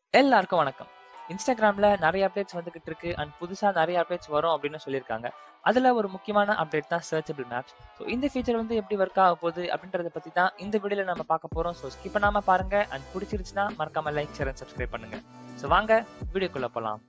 எல்லாருக்கும் வணக்கம் இன்ஸ்டாகிராம்ல நிறைய அப்டேட்ஸ் வந்துகிட்டு இருக்கு அண்ட் புதுசா நிறைய அப்டேட்ஸ் வரும் அப்படின்னு சொல்லியிருக்காங்க அதுல ஒரு முக்கியமான அப்டேட் தான் சர்ச்சபிள் மேப்ஸ் ஸோ இந்த ஃபீச்சர் வந்து எப்படி ஒர்க் ஆக போகுது அப்படின்றத பத்தி தான் இந்த வீடியோல நம்ம பார்க்க போறோம் ஸோ ஸ்கிப் பண்ணாம பாருங்க அண்ட் பிடிச்சிருச்சுன்னா மறக்காம லைக் ஷேர் அண்ட் சப்ஸ்கிரைப் பண்ணுங்க ஸோ வாங்க வீடியோக்குள்ள போலாம்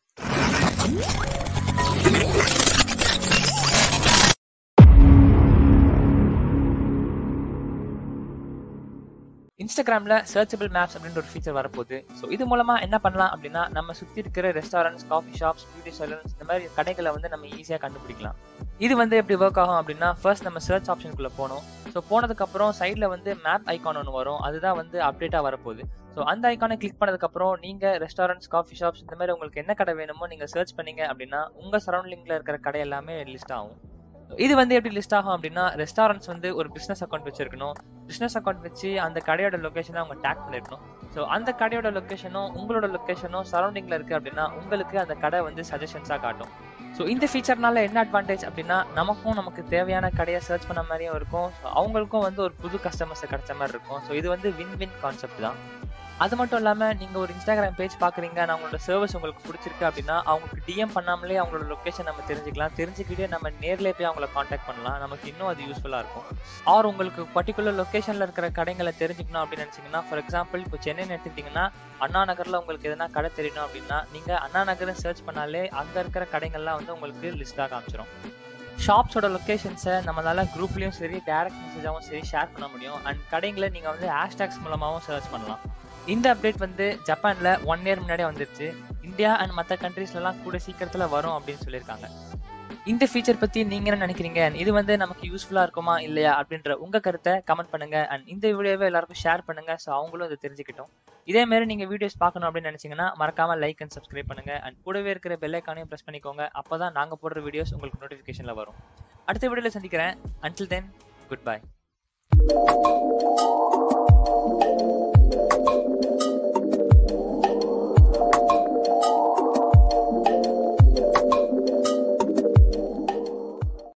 இன்ஸ்டாகிராம்ல சர்ச்சபிள் மேப்ஸ் அப்படின்ற ஒரு ஃபீச்சர் வரப்போகுது ஸோ இது மூலமா என்ன பண்ணலாம் அப்படின்னா நம்ம சுத்தி இருக்கிற restaurants coffee shops beauty salons இந்த மாதிரி கடைகளை வந்து நம்ம ஈஸியாக கண்டுபிடிக்கலாம் இது வந்து எப்படி ஒர்க் ஆகும் அப்படின்னா ஃபர்ஸ்ட் நம்ம சர்ச் ஆப்ஷனுக்குள்ள போகணும் ஸோ போனதுக்கப்புறம் சைடில் வந்து மேப் ஐக்கான் ஒன்று வரும் அதுதான் வந்து அப்டேட்டாக வரப்போகுது ஸோ அந்த ஐக்கானை கிளிக் பண்ணதுக்கப்புறம் நீங்கள் ரெஸ்டாரண்ட்ஸ் காஃபி ஷாப்ஸ் இந்த மாதிரி உங்களுக்கு என்ன கடை வேணுமோ நீங்கள் சர்ச் பண்ணீங்க அப்படின்னா உங்கள் சரௌண்டிங்கில் இருக்கிற கடை எல்லாமே லிஸ்ட் ஆகும் இது வந்து எப்படி லிஸ்ட் ஆகும் அப்படின்னா ரெஸ்டாரண்ட்ஸ் வந்து ஒரு பிஸ்னஸ் அக்கௌண்ட் வச்சிருக்கணும் பிஸ்னஸ் அக்கௌண்ட் வச்சு அந்த கடையோட லொக்கேஷனை அவங்க டேக் பண்ணிருக்கணும் ஸோ அந்த கடையோட லொக்கேஷனும் உங்களோட லொக்கேஷனும் சரௌண்டிங்ல இருக்கு அப்படின்னா உங்களுக்கு அந்த கடை வந்து சஜஷன்ஸாக காட்டும் ஸோ இந்த ஃபீச்சர்னால என்ன அட்வான்டேஜ் அப்படின்னா நமக்கும் நமக்கு தேவையான கடையை சர்ச் பண்ண மாதிரியும் இருக்கும் ஸோ அவங்களுக்கும் வந்து ஒரு புது கஸ்டமர்ஸ் கிடைச்ச மாதிரி இருக்கும் ஸோ இது வந்து வின் வின் கான்செப்ட் தான் அது மட்டும் இல்லாமல் நீங்கள் ஒரு இன்ஸ்டாகிராம் பேஜ் பார்க்குறீங்க நான் அவங்களோட சர்வீஸ் உங்களுக்கு பிடிச்சிருக்கு அப்படின்னா அவங்களுக்கு டிஎம் பண்ணாமலே அவங்களோட லொக்கேஷன் நம்ம தெரிஞ்சுக்கலாம் தெரிஞ்சுக்கிட்டே நம்ம நேரில் போய் அவங்கள காண்டாக்ட் பண்ணலாம் நமக்கு இன்னும் அது யூஸ்ஃபுல்லாக இருக்கும் ஆர் உங்களுக்கு பர்டிகுலர் லொக்கேஷனில் இருக்கிற கடைகளை தெரிஞ்சுக்கணும் அப்படின்னு நினச்சிங்கன்னா ஃபார் எக்ஸாம்பிள் இப்போ சென்னை எடுத்துக்கிட்டிங்கன்னா அண்ணா நகரில் உங்களுக்கு எதனா கடை தெரியணும் அப்படின்னா நீங்கள் அண்ணா நகரை சர்ச் பண்ணாலே அங்கே இருக்கிற கடைகள்லாம் வந்து உங்களுக்கு லிஸ்ட்டாக காமிச்சிடும் ஷாப்ஸோட லொக்கேஷன்ஸை நம்மளால குரூப்லேயும் சரி டேரக்ட் மெசேஜாகவும் சரி ஷேர் பண்ண முடியும் அண்ட் கடைங்களை நீங்கள் வந்து ஹேஷ்டேக்ஸ் மூலமாகவும் சர்ச் பண்ணலாம் இந்த அப்டேட் வந்து ஜப்பான்ல ஒன் இயர் முன்னாடியே வந்துருச்சு இந்தியா அண்ட் மற்ற கண்ட்ரீஸ்லாம் கூட சீக்கிரத்தில் வரும் அப்படின்னு சொல்லியிருக்காங்க இந்த ஃபீச்சர் பத்தி நீங்க என்ன நினைக்கிறீங்க இது வந்து நமக்கு யூஸ்ஃபுல்லா இருக்குமா இல்லையா அப்படின்ற உங்க கருத்தை கமெண்ட் பண்ணுங்க அண்ட் இந்த வீடியோவை எல்லாருக்கும் ஷேர் பண்ணுங்க ஸோ அவங்களும் அதை தெரிஞ்சுக்கிட்டோம் இதே மாதிரி நீங்க வீடியோஸ் பார்க்கணும் அப்படின்னு நினைச்சீங்கன்னா மறக்காம லைக் அண்ட் சப்ஸ்கிரைப் பண்ணுங்க அண்ட் கூடவே இருக்கிற பெல் ஐக்கானையும் பிரஸ் பண்ணிக்கோங்க அப்பதான் நாங்க போடுற வீடியோஸ் உங்களுக்கு நோட்டிஃபிகேஷன்ல வரும் அடுத்த வீடியோல சந்திக்கிறேன் அன்டில் தென் குட் பை